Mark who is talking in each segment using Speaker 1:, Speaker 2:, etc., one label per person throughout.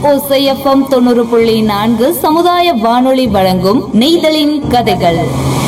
Speaker 1: ஓசைஎஃப்எம் தொண்ணூறு புள்ளி நான்கு சமுதாய வானொலி வழங்கும் நெய்தலின் கதைகள்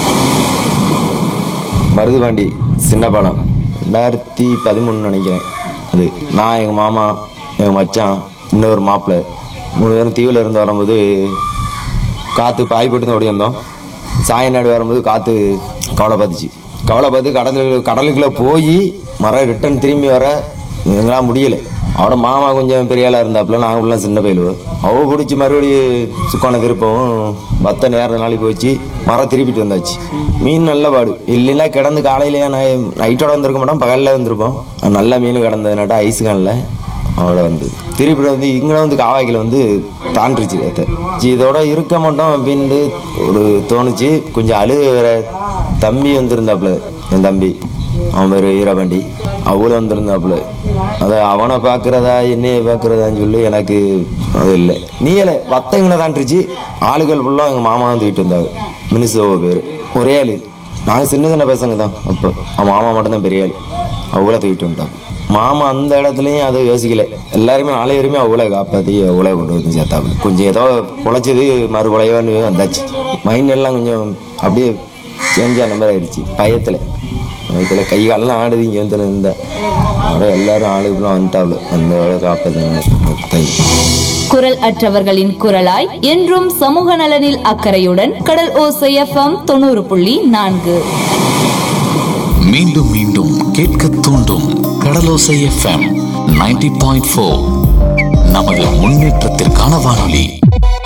Speaker 2: மருதுபாண்டி சின்ன பாலம் ரெண்டாயிரத்தி பதிமூணு நினைக்கிறேன் அது நான் எங்கள் மாமா எங்கள் மச்சான் இன்னொரு மாப்பிள்ளை மூணு பேரும் தீவில் இருந்து வரும்போது காற்று பாய் போட்டு தான் ஓடி வந்தோம் சாயநாடு வரும்போது காற்று கவலை பார்த்துச்சு கவலை பார்த்து கடலுக்கு கடலுக்குள்ளே போய் மரம் ரிட்டன் திரும்பி வர எங்களால் முடியலை அவட மாமா கொஞ்சம் பெரிய ஆளாக இருந்தாப்புல நாங்கள் ஃபுல்லாக சின்ன பயிலுவோம் அவ பிடிச்சி மறுபடியும் சுக்கான திருப்பவும் பத்த நேரம் நாளைக்கு போச்சு மரம் திருப்பிட்டு வந்தாச்சு மீன் நல்ல பாடு இல்லைன்னா கிடந்து காலையிலேயே நான் நைட்டோட வந்திருக்க மாட்டோம் பகலில் வந்திருப்போம் நல்ல மீன் கிடந்ததுனாட்டா ஐஸ் கானில் அவளை வந்து திருப்பி வந்து இங்கே வந்து காவாய்க்கில் வந்து தாண்டிருச்சு நேத்து. சரி, இதோட இருக்க மாட்டோம் அப்படின்னு ஒரு தோணுச்சு கொஞ்சம் அழுக வேற தம்பி வந்திருந்தாப்புல என் தம்பி அவன் பேர் வீரபாண்டி அவளும் வந்திருந்தாப்புல அதை அவனை பார்க்குறதா என்னைய பார்க்குறதான்னு சொல்லி எனக்கு அது இல்லை நீல வத்தங்களை தாண்டிருச்சு ஆளுகள் ஃபுல்லாக எங்கள் மாமா வந்து வீட்டு வந்தாங்க மினிசோ பேர் ஒரே ஆள் நாங்கள் சின்ன சின்ன பசங்க தான் அப்போ அவன் மாமா மட்டும்தான் பெரிய ஆள் அவளை தூக்கிட்டு வந்துட்டாங்க மாமா அந்த இடத்துலையும் அதை யோசிக்கல எல்லாருமே ஆலையருமே அவளை காப்பாற்றி அவளை கொண்டு வந்து சேர்த்தாங்க கொஞ்சம் ஏதோ பொழைச்சது மறுபழையோன்னு வந்தாச்சு மைண்ட் எல்லாம் கொஞ்சம் அப்படியே சேஞ்ச் ஆன மாதிரி ஆயிடுச்சு பயத்தில் பயத்தில் கை காலெல்லாம் ஆடுது இங்கே வந்து இருந்தா அவட எல்லாரும் ஆளுகளும் வந்துட்டாள் அந்த காப்பாற்ற
Speaker 1: குரல் அற்றவர்களின் குரலாய் என்றும் சமூக நலனில் அக்கறையுடன் கடல் ஓசைஎஃப்எம் தொண்ணூறு புள்ளி நான்கு
Speaker 3: மீண்டும் மீண்டும் கேட்க தூண்டும் Kadalosai FM ninety point four நமது முன்னேற்றத்திற்கான வானொலி